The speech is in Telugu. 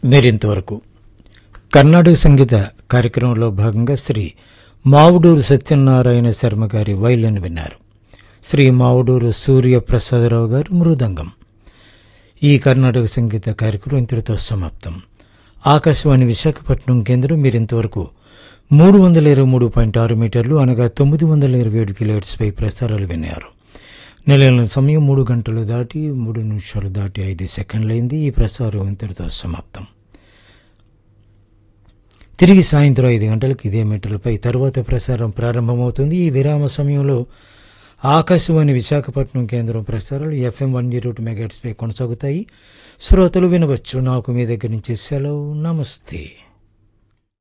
మీరింతవరకు కర్ణాటక సంగీత కార్యక్రమంలో భాగంగా శ్రీ మావుడూరు సత్యనారాయణ శర్మ గారి వైలిన్ విన్నారు శ్రీ మావుడూరు సూర్య ప్రసాదరావు గారు మృదంగం ఈ కర్ణాటక సంగీత కార్యక్రమం ఇంతటితో సమాప్తం ఆకాశవాణి విశాఖపట్నం కేంద్రం మీరింతవరకు మూడు వందల ఇరవై మూడు పాయింట్ ఆరు మీటర్లు అనగా తొమ్మిది వందల ఇరవై ఏడు కిలోహెట్స్పై ప్రసారాలు విన్నారు నెలల సమయం మూడు గంటలు దాటి మూడు నిమిషాలు దాటి ఐదు సెకండ్లైంది ఈ ప్రసారం ఇంతటితో సమాప్తం తిరిగి సాయంత్రం ఐదు గంటలకు ఇదే మీటర్లపై తరువాత ప్రసారం ప్రారంభమవుతుంది ఈ విరామ సమయంలో ఆకాశవాణి విశాఖపట్నం కేంద్రం ప్రసారాలు ఎఫ్ఎం వన్ జీరో టూ మెగాట్స్పై కొనసాగుతాయి శ్రోతలు వినవచ్చు నాకు మీ దగ్గర నుంచి సెలవు నమస్తే